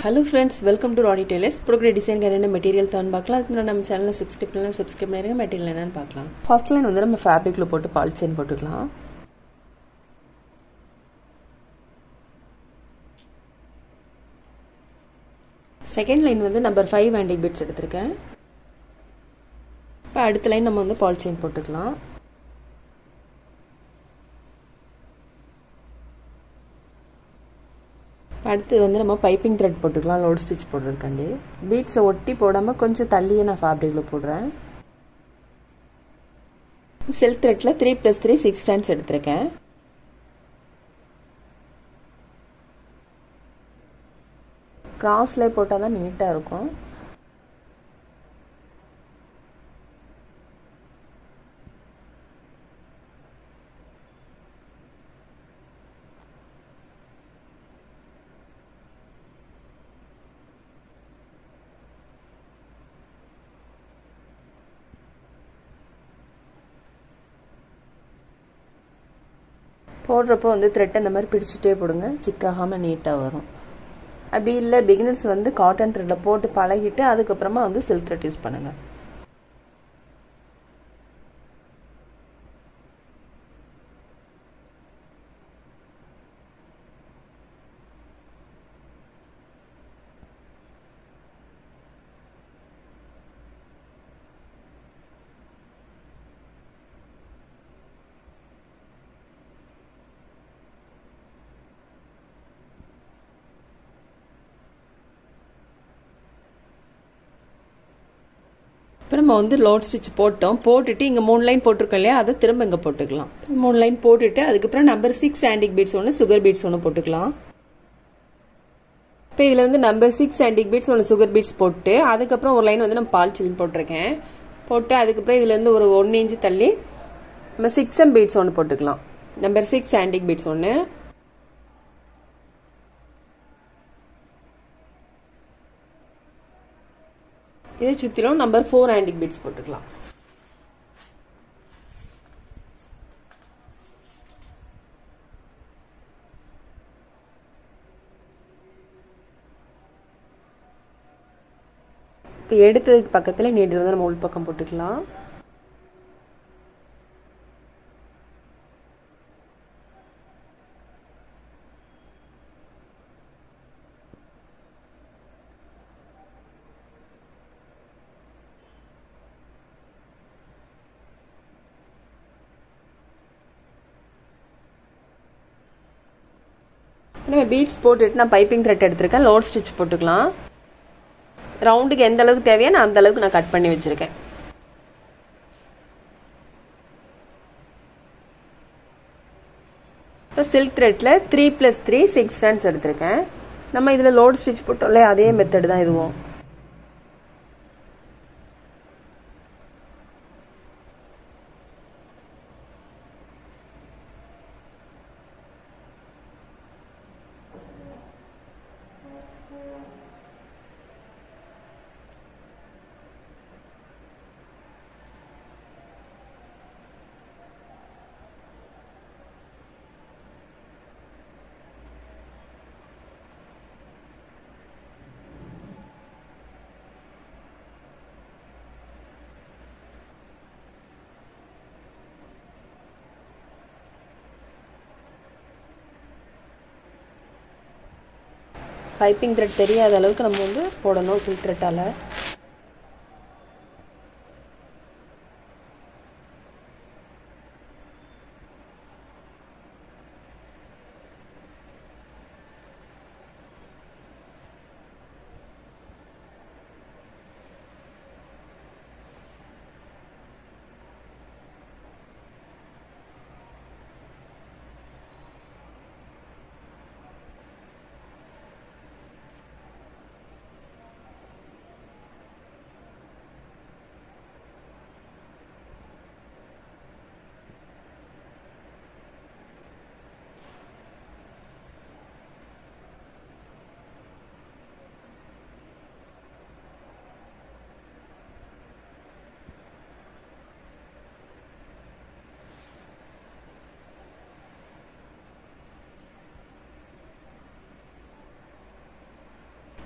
hello friends welcome to Rani tailors ப்ரோக்ரே design என்ன material தான் பார்க்கலாம் அதுக்கு நான் நம்ம சேனலில் சப்ஸ்கிரைப் பண்ணலாம் சப்ஸ்கிரைப் பண்ணிருங்க மெட்டீரியல் என்னன்னு பார்க்கலாம் ஃபர்ஸ்ட் லைன் வந்து நம்ம ஃபேப்ரிக்கில் போட்டு பால் செயின் போட்டுக்கலாம் செகண்ட் லைன் வந்து நம்பர் ஃபைவ் ஆண்டிக் பிட்ஸ் எடுத்திருக்கேன் இப்போ அடுத்த லைன் நம்ம வந்து பால் செயின் போட்டுக்கலாம் அடுத்து வந்து நம்ம பைப்பிங் த்ரெட் போட்டுக்கலாம் லோட் ஸ்டிச் போடுறதுக்காண்டி பீட்ஸை ஒட்டி போடாமல் கொஞ்சம் தள்ளியே நான் ஃபேப்ரிக்கில் போடுறேன் செல்க் த்ரெட்டில் three plus three six strands எடுத்திருக்கேன் கிராஸ்லேயே போட்டால் தான் நீட்டாக இருக்கும் போடுறப்போ வந்து த்ரெட் அந்த மாதிரி பிடிச்சிட்டே போடுங்க சிக்காகாமல் நீட்டாக வரும் அப்படி இல்லை பிகினர்ஸ் வந்து காட்டன் த்ரெட்டில் போட்டு பழகிட்டு அதுக்கப்புறமா வந்து சில்க் த்ரெட் யூஸ் பண்ணுங்கள் இப்போ நம்ம வந்து லோட் ஸ்டிச் போட்டோம் போட்டுட்டு இங்கே மூணு லைன் போட்டிருக்கோம் இல்லையா அதை திரும்ப இங்கே போட்டுக்கலாம் மூணு லைன் போட்டுட்டு அதுக்கப்புறம் நம்பர் சிக்ஸ் ஆண்டிக் பீட்ஸ் ஒன்று சுகர் பீட்ஸ் ஒன்று போட்டுக்கலாம் இப்போ இதில் வந்து நம்பர் சிக்ஸ் ஆண்டிக் பீட்ஸ் ஒன்று சுகர் பீட்ஸ் போட்டு அதுக்கப்புறம் ஒரு லைன் வந்து நம்ம பால் சில்லி போட்டிருக்கேன் போட்டு அதுக்கப்புறம் இதுலேருந்து ஒரு ஒன்று இன்ச்சு தள்ளி நம்ம சிக்ஸ் எம் பீட்ஸ் ஒன்று போட்டுக்கலாம் நம்பர் சிக்ஸ் ஆண்டிக் பீட்ஸ் ஒன்று இதை சுற்றிலும் நம்பர் ஃபோர் ஆண்டிக் பீட்ஸ் போட்டுக்கலாம் இப்போ எடுத்ததுக்கு பக்கத்தில் நீடில் வந்து நம்ம உள் பக்கம் போட்டுக்கலாம் நம்ம பீட்ஸ் போட்டுட்டு நான் பைப்பிங் த்ரெட் எடுத்திருக்கேன் லோட் ஸ்டிச் போட்டுக்கலாம் ரவுண்டுக்கு எந்த அளவுக்கு தேவையோ நான் அந்த அளவுக்கு நான் கட் பண்ணி வச்சுருக்கேன் இப்போ சில்க் த்ரெட்டில் three plus three six strands எடுத்திருக்கேன் நம்ம இதில் லோட் ஸ்டிச் போட்டோம்ல அதே மெத்தட் தான் இதுவும் பைப்பிங் த்ரெட் தெரியாத அளவுக்கு நம்ம வந்து போடணும் சில்க் த்ரெட்டால்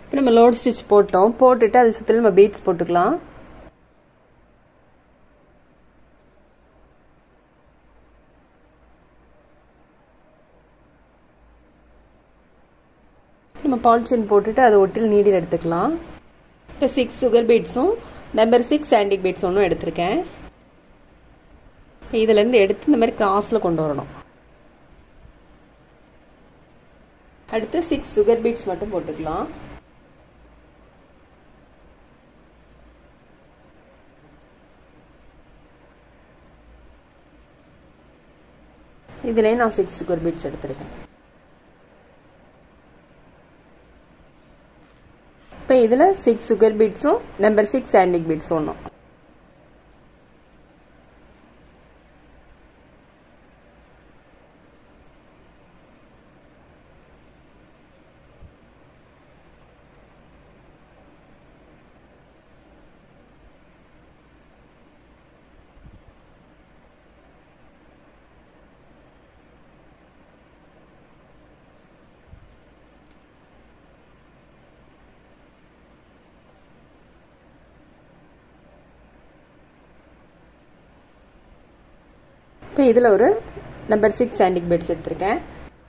இப்போ நம்ம லோட் ஸ்டிச் போட்டோம் போட்டுட்டு அது சுற்றிலும் நம்ம பீட்ஸ் போட்டுக்கலாம் நம்ம பால்சின் போட்டுட்டு அதை ஒட்டில் நீடில் எடுத்துக்கலாம் இப்போ சிக்ஸ் சுகர் பீட்ஸும் நம்பர் சிக்ஸ் சாண்டிக் பீட்ஸ் ஒன்றும் எடுத்திருக்கேன் இப்போ இதிலேருந்து எடுத்து இந்த மாதிரி கிராஸில் கொண்டு வரணும் அடுத்து சிக்ஸ் சுகர் பீட்ஸ் மட்டும் போட்டுக்கலாம் இதுலேயே நான் சிக்ஸ் சுகர் பீட்ஸ் எடுத்திருக்கேன் இப்போ இதில் சிக்ஸ் சுகர் பீட்ஸும் நம்பர் சிக்ஸ் சாண்டிக் பீட்ஸ் ஒன்றும் இப்போ இதில் ஒரு நம்பர் சிக்ஸ் சாண்டிக் பீட்ஸ் எடுத்திருக்கேன்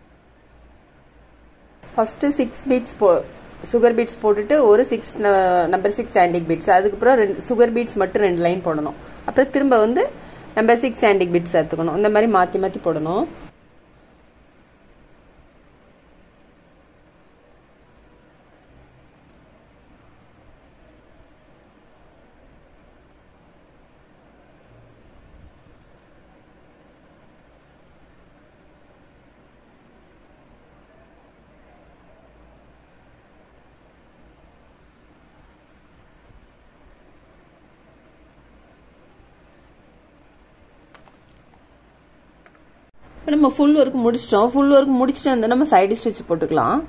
ஃபஸ்ட்டு சிக்ஸ் பீட்ஸ் போ சுகர் பீட்ஸ் போட்டுட்டு ஒரு six number six antique beads அதுக்கப்புறம் ரெண்டு சுகர் பீட்ஸ் மட்டும் ரெண்டு லைன் போடணும் அப்புறம் திரும்ப வந்து நம்பர் சிக்ஸ் சாண்டிக் பீட்ஸ் எடுத்துக்கணும் இந்த மாதிரி மாற்றி மாற்றி போடணும் இப்போ நம்ம ஃபுல் ஒர்க் முடிச்சிட்டோம் ஃபுல் ஒர்க் முடிச்சுட்டு வந்து நம்ம சைடு ஸ்டிச் போட்டுக்கலாம்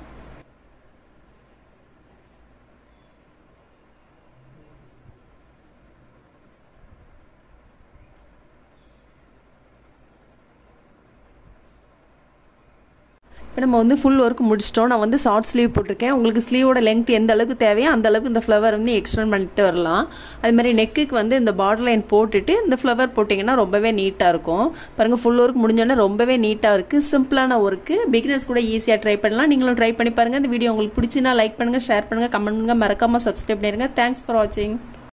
இப்போ நம்ம வந்து ஃபுல் ஒர்க் முடிச்சிட்டோம் நான் வந்து ஷார்ட் ஸ்லீவ் போட்டிருக்கேன் உங்களுக்கு ஸ்லீவோட லென்த் எந்த அளவுக்கு தேவையோ அந்த அளவுக்கு இந்த ஃப்ளவர் வந்து எக்ஸ்டெண்ட் பண்ணிட்டு வரலாம் அது மாதிரி நெக்குக்கு வந்து இந்த பார்டர் லைன் போட்டுட்டு இந்த ஃப்ளவர் போட்டிங்கன்னா ரொம்பவே நீட்டாக இருக்கும் பாருங்கள் ஃபுல் ஒர்க் முடிஞ்சோடனே ரொம்பவே நீட்டாக இருக்குது சிம்பிளான ஒர்க்கு பிகினர்ஸ் கூட ஈஸியாக ட்ரை பண்ணலாம் நீங்களும் ட்ரை பண்ணி பாருங்கள் இந்த வீடியோ உங்களுக்கு பிடிச்சினா லைக் பண்ணுங்கள் ஷேர் பண்ணுங்கள் கமெண்ட் பண்ணுங்கள் மறக்காமல் சப்ஸ்கிரைப் பண்ணிடுங்க தேங்க்ஸ் ஃபார் வாட்சிங்